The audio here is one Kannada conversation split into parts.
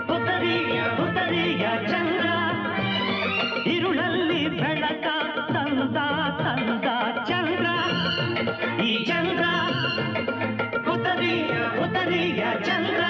ಉತ್ತರಿಯ ಉತ್ತರಿಯ ಚಂದ್ರ ಇರುಳಲ್ಲಿ ಬೆಳಕ ತಂದ ತಂದ ಚಂದ್ರ ಈ ಚಂದ್ರ ಉತ್ತರಿಯ ಉತ್ತರಿಯ ಚಂದ್ರ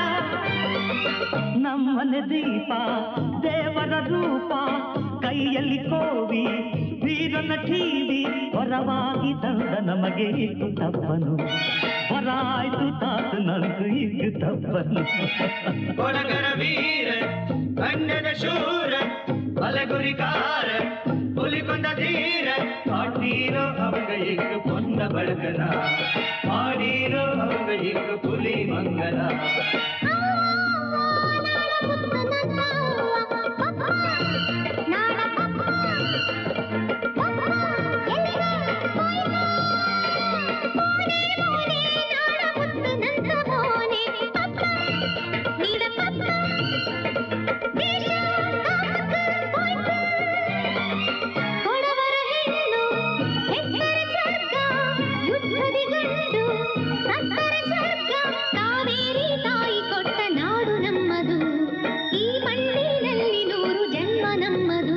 ನಮ್ಮನೆ ದೀಪ ದೇವರ ರೂಪ ಕೈಯಲ್ಲಿ ಕೋವಿ ವೀರನ ಠೀವಿ ಹೊರವಾಗಿ ತಂದ ನಮಗೆ ಇಟ್ಟು ತಪ್ಪನು ಹೊರಾಯ್ತು ತಾತು ನಂದು ಇದ್ದು ತಪ್ಪನು ಕೊಡಗರ ವೀರ ಗಂಡನ ಶೂರ ಬಲಗುರಿಕಾರ ಹುಲಿಕೊಂಡ ಧೀರ ಕಾಟೀರೋ ಅವಂಗ ಇಕ್ಕು ಪೊನ್ನ ಬಳಗನ ಮಾಡೀರೋ ಅವಂಗ ಇಕ್ಕು ಪುಲಿ ಮಂಗಲ ಕಾವೇರಿ ತಾಯಿ ಕೊಟ್ಟ ನಾಡು ನಮ್ಮದು ಈ ಮಣ್ಣಿನಲ್ಲಿ ನೂರು ಜನ್ಮ ನಮ್ಮದು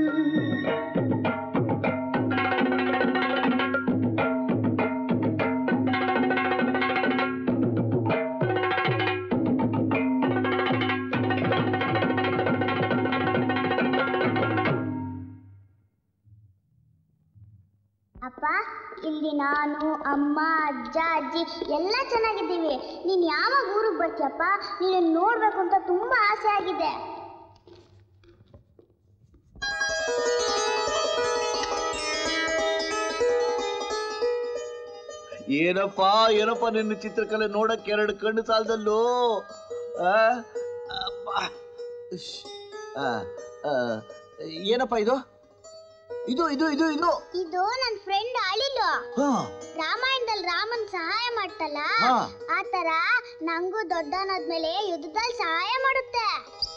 ಅಪ್ಪ ಇಲ್ಲಿ ನಾನು ಅಮ್ಮ ಅಜ್ಜ ಅಜ್ಜಿ ಎಲ್ಲ ಚೆನ್ನಾಗಿದ್ದೀವಿ ನೀನು ಯಾವಾಗ ಊರಿಗೆ ಬರ್ತೀಯಪ್ಪ ನೀನು ನೋಡ್ಬೇಕು ಅಂತ ತುಂಬಾ ಆಸೆ ಆಗಿದೆ ಏನಪ್ಪ ಏನಪ್ಪ ನಿನ್ನ ಚಿತ್ರಕಲೆ ನೋಡಕ್ಕೆ ಎರಡು ಕಣ್ಣು ಸಾಲದಲ್ಲೋ ಆ? ಅಪ್ಪ. ಇಶ್. ಆ, ಆ, ಏನಪ್ಪ ಇದು ಇದು ಇದು ಇದು ಇದು ಇದು ನನ್ನ ಫ್ರೆಂಡ್ ಅಳಿಲು ಹಾ ರಾಮಾಯಣದಲ್ಲಿ ರಾಮನ್ ಸಹಾಯ ಮಾಡ್ತಲ್ಲ ಹಾ. ಆ ತರ ನಂಗೂ ದೊಡ್ಡವನಾದ್ಮೇಲೆ ಯುದ್ಧದಲ್ಲಿ ಸಹಾಯ ಮಾಡುತ್ತೆ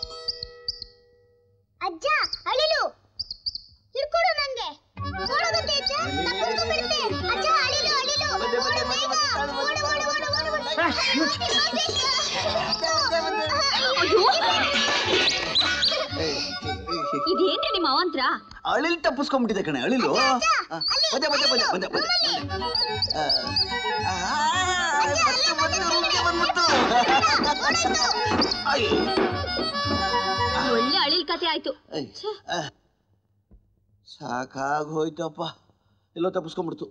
ಅಜ್ಜ ಅಳಿಲು ಹಿಡ್ಕೊಡು ನಂಗೆ ಓಡೋಗುತ್ತೆ ಅಜ್ಜ ತಪ್ಪಿಸ್ಕೊಂಡ್ಬಿಡುತ್ತೆ. ಅಜ್ಜ ಅಳಿಲು ಅಳಿಲು ಓಡು ಬೇಗ. ಓಡು, ಓಡು, ಓಡು, ಓಡು, ಓಡು. ಇದೇನ್ರಿ ನಿಮ್ಮ ಅವಂತ್ರ ಅಳಿಲ್ ತಪ್ಪಿಸ್ಕೊಂಡ್ಬಿಟ್ಟಿದೆ ಕಣೆ ಅಳಿಲು ಆ, ಬಂದೆ ಬಂದೆ ಬಂದೆ ಬಂದೆ ಬಂದೆ ಆ, ಆ, ಮತ್ತೆ ಮತ್ತೆ ರೂಮ್ಗೆ ಬಂದ್ಬಿಡ್ತು ಅಯ್ಯೋ. ಒಳ್ಳೆ ಅಳಿಲ್ ಕತೆ ಆಯ್ತು ಅಯ್ಯ್. ಆ, ಸಾಕಾಗ್ ಹೋಯ್ತಪ್ಪ ಎಲ್ಲೋ ತಪ್ಪಿಸ್ಕೊಂಡ್ಬಿಡ್ತು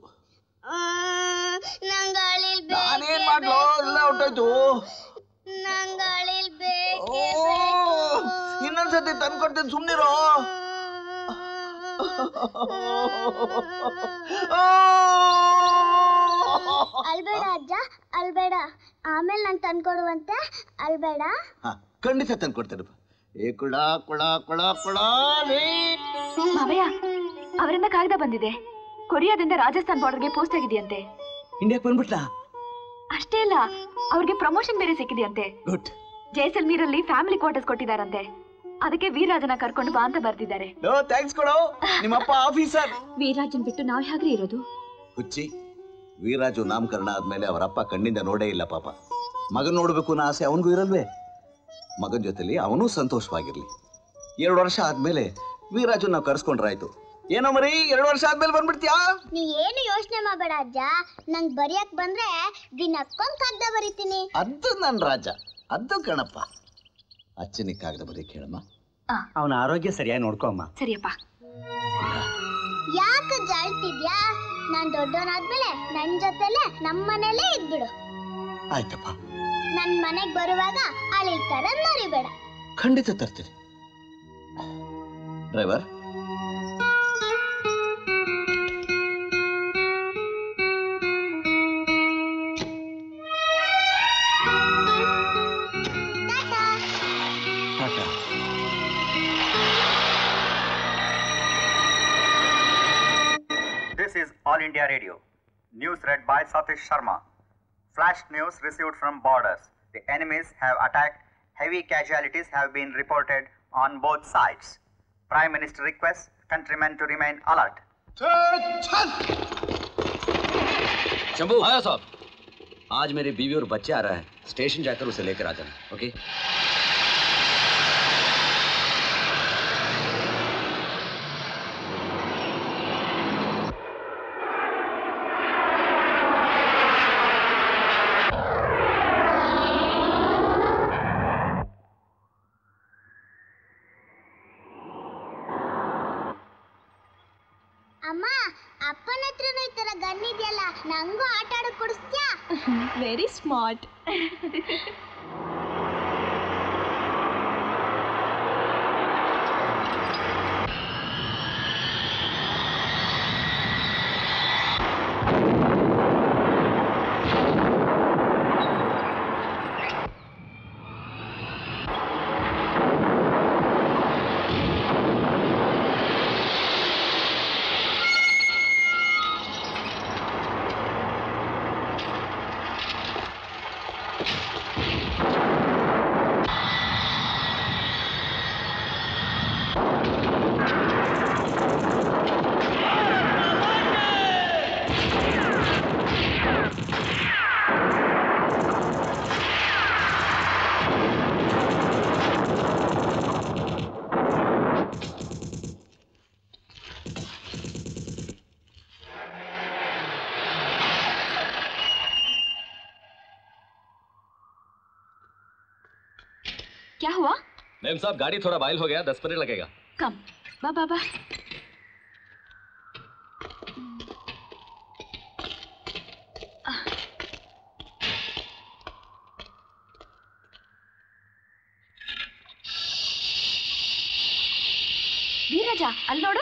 ನಂಗೆ ಅಳಿಲ್ ನಾನೇನ್ ಮಾಡ್ಲೋ ಎಲ್ಲ ಹೊಟ್ಟೋಯ್ತು ನಂಗೆ ಅಳಿಲ್ ಬೇಕು ಓ ಇನ್ನೊಂದ್ಸತಿ ತಂದ್ಕೊಡ್ತೇನೆ ಸುಮ್ನಿರೋ ಅಲ್ಬೇಡ ಅಜ್ಜ ಅಲ್ಬೇಡ ಆಮೇಲೆ ನಾನು ತಂದ್ಕೊಡುವಂತೆ ಅಲ್ಬೇಡ ಹಾ ಖಂಡಿತ ತಂದ್ಕೊಡ್ತೇನಪ್ಪ ಏ ಕುಳ ಕುಳ ಕುಳ ಕುಳ ರೇ ಮಾವಯ್ಯ ಅವರಿಂದ ಕಾಗದ ಬಂದಿದೆ ಕೊರಿಯಾದಿಂದ ರಾಜಸ್ಥಾನ್ ಬಾರ್ಡರ್ಗೆ ಪೋಸ್ಟ್ ಆಗಿದೆಯಂತೆ ಇಂಡಿಯಾಕ್ ಬಂದ್ಬಿಟ್ಲಾ ಅಷ್ಟೇ ಅಲ್ಲ ಅವ್ರಿಗೆ ಪ್ರಮೋಷನ್ ಬೇರೆ ಸಿಕ್ಕಿದೆಯಂತೆ ಗುಡ್ ಜೈಸಲ್ಮೀರಲ್ಲಿ ಫ್ಯಾಮಿಲಿ ಕ್ವಾರ್ಟರ್ಸ್ ಕೊಟ್ಟಿದಾರಂತೆ ಅದಕ್ಕೆ ವೀರರಾಜನ ಕರ್ಕೊಂಡು ಬಾ ಅಂತ ಬರ್ತಿದ್ದಾರೆ ನೋ ಥ್ಯಾಂಕ್ಸ್ ಕೊಡೋ ನಿಮ್ಮಪ್ಪ ಆಫೀಸರ್ ವೀರಾಜನ್ ಬಿಟ್ಟು ನಾವ್ ಹೇಗ್ರಿ ಇರೋದು ಹುಚ್ಚಿ ವೀರಾಜು ನಾಮಕರಣ ಆದ್ಮೇಲೆ ಅವರಪ್ಪ ಕಣ್ಣಿಂದ ನೋಡೇ ಇಲ್ಲ ಪಾಪ ಮಗನ್ ನೋಡ್ಬೇಕು ಅನ್ನೋ ಆಸೆ ಅವನಿಗೂ ಇರಲ್ವೇ ಮಗನ ಜೊತೆಲಿ ಅವನೂ ಸಂತೋಷವಾಗಿರ್ಲಿ ಎರಡು ವರ್ಷ ಆದ್ಮೇಲೆ ವೀರಾಜು ನಾವು ಕರ್ಸ್ಕೊಂಡ್ರಾಯ್ತು ಏನೋ ಮರಿ ಎರಡು ವರ್ಷ ಆದ್ಮೇಲೆ ಬಂದ್ಬಿಡ್ತೀಯಾ ನೀ ಏನು ಯೋಚನೆ ಮಾಡಬೇಡ ಅಜ್ಜ ನಂಗೆ ಬರೆಯಕ್ ಬಂದ್ರೆ ದಿನಕ್ಕೊಂದ್ ಕಾಗ್ದ ಬರೀತೀನಿ ಅದು ನನ್ನ ರಾಜ ಅದು ಕಣಪ್ಪ ಅಚ್ಚನಿಗೆ ಕಾಗದ ಬರೀ ಕೇಳಮ್ಮ ಅವನ ಆರೋಗ್ಯ ಸರಿಯಾಗಿ ನೋಡ್ಕೊ ಅಮ್ಮ ಸರಿಯಪ್ಪ ಯಾಕೆ ಜಾಳ್ತಿದ್ಯಾ ನಾನ್ ದೊಡ್ಡವನಾದ್ಮೇಲೆ ನನ್ ಜೊತೆಲೆ ನಮ್ಮ ಮನೇಲೇ ಇದ್ಬಿಡು ಆಯ್ತಪ್ಪ ನನ್ ಮನೆಗ್ ಬರುವಾಗ ಅಳಿಲ್ ತರ ಮರಿಬೇಡ ಖಂಡಿತ ತರ್ತೀನಿ driver tata This is All India Radio. News read by Satish Sharma. Flash news received from borders. The enemies have attacked. Heavy casualties have been reported on both sides. Prime Minister requests countrymen to remain alert. Shambhu आया साहब आज मेरी बीवी और बच्चे आ रहा है स्टेशन जाकर उसे लेकर आ जाना ओके ವೆರಿ ಸ್ಮಾರ್ಟ್ क्या हुआ मैम साहब गाड़ी थोड़ा बाइल हो गया दस मिनट लगेगा कम बा बा बा ವೀರಜ ಅಲ್ಲಿ ನೋಡು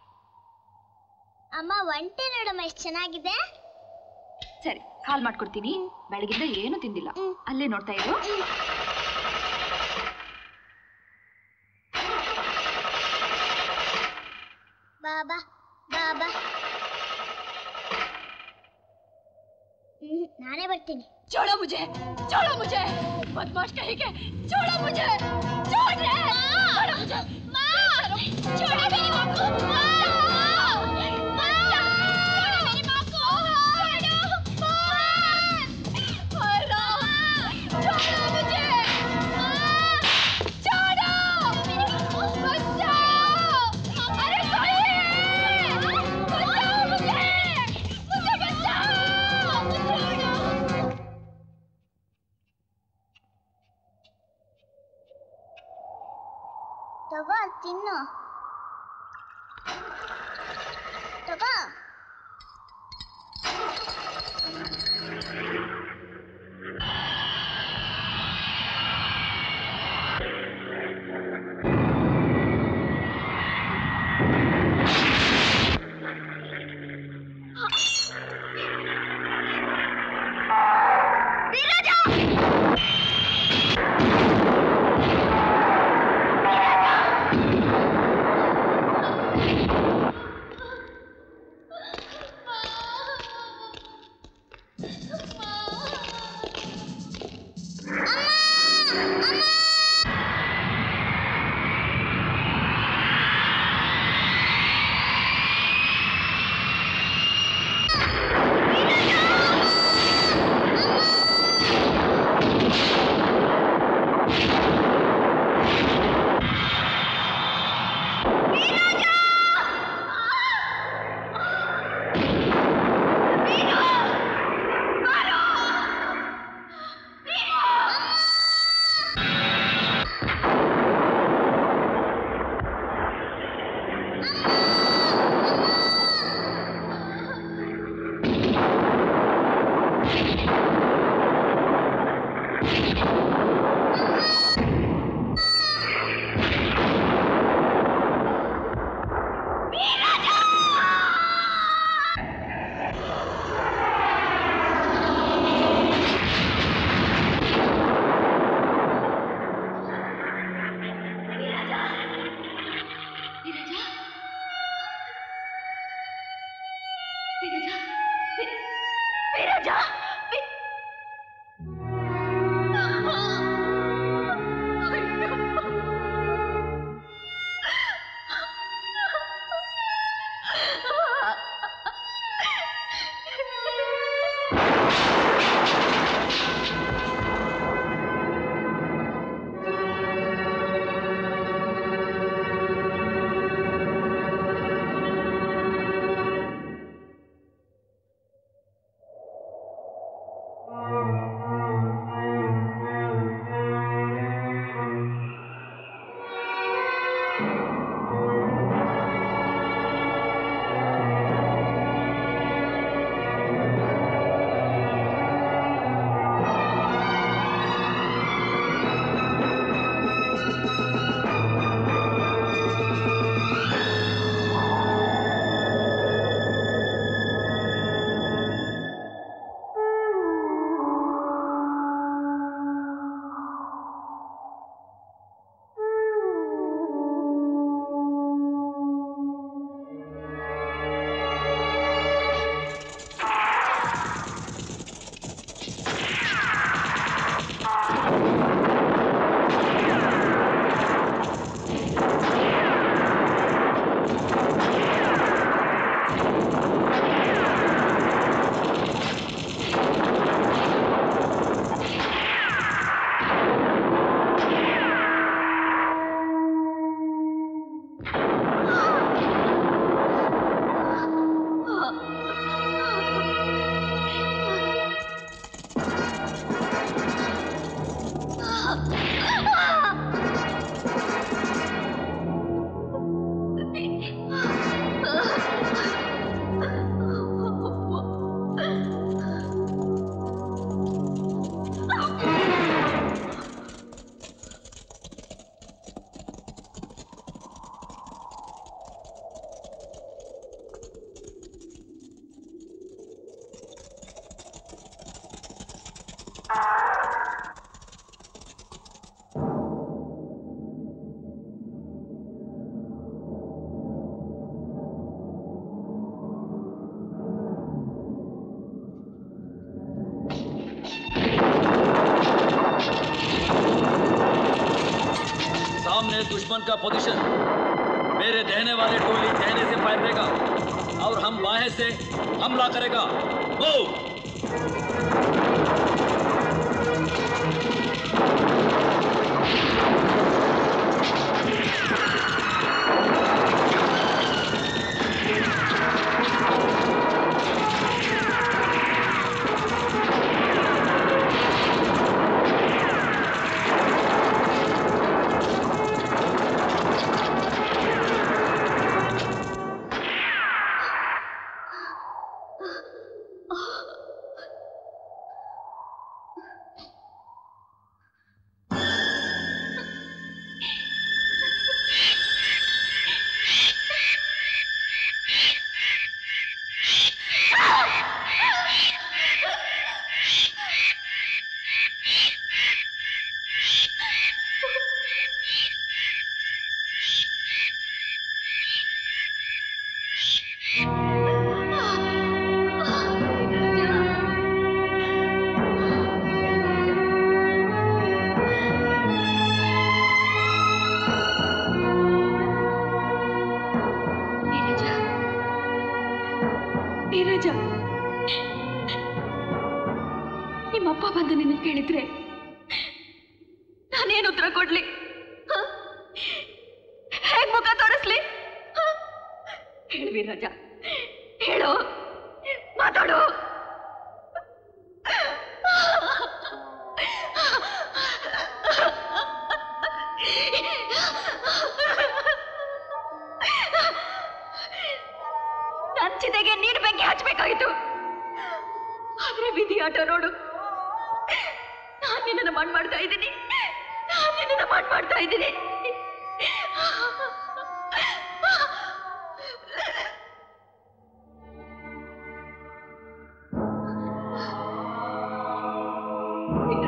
ಅಮ್ಮ ಒಂಟೆ ನೋಡಮ್ಮ ಎಷ್ಟು ಚೆನ್ನಾಗಿದೆ ಸರಿ ಹಾಲ್ ಮಾಡ್ಕೊಡ್ತೀನಿ ಬೆಳಗಿಂದ ಏನು ತಿಂದಿಲ್ಲ ಅಲ್ಲೇ ನೋಡ್ತಾ ಇರು ಬಾಬಾ ಬಾಬಾ ಹ್ಮ್ ನಾನೇ ಬರ್ತೀನಿ छोड़ो मुझे छोड़ो मुझे बदमाश कहीं के छोड़ो मुझे छोड़ रे छोड़ो मुझे छोड़ो मेरी माँ को माँ छोड़ो मेरी माँ को छोड़ो छोड़ो छोड़ो मुझे छोड़ो बचाओ अरे कोई बचाओ मुझे मुझे बचाओ छोड़ो ತಗೋ ತಿನ್ನು ತಗೋ ವಿರಜಾ ವಿ- ವಿರಜಾ ವಿ- सामने दुश्मन का पोजीशन मेरे दहने वाले टोली दहने से फायर देगा और हम बाहें से हमला करेगा मूव ನೀರಜ ನೀರಜ ನಿಮ್ಮಪ್ಪ ಬಂದು ನಿನ್ನ ಕೇಳಿದ್ರೆ ನಾನೇನು ಉತ್ತರ ಕೊಡ್ಲಿ ಹ? ಹೇಗ್ ಮುಖ ತೋರಿಸ್ಲಿ ಹ? ಹೇಳು ವೀರರಾಜ ಹೇಳು ಮಾತಾಡು ನನ್ ಚಿತೆಗೆ ನೀರು ಬೆಂಕಿ ಹಚ್ಬೇಕಾಗಿತ್ತು ಆದ್ರೆ ವಿಧಿ ಆಟ ನೋಡು ನಾನ್ ನಿನ್ನನ್ನು ಮಾಡ್ ಮಾಡ್ತಾ ಇದ್ದೀನಿ ನಾನ್ ನಿನ್ನನ್ನು ಮಾಡ್ ಮಾಡ್ತಾ ಇದ್ದೀನಿ ವೀರರಾಜ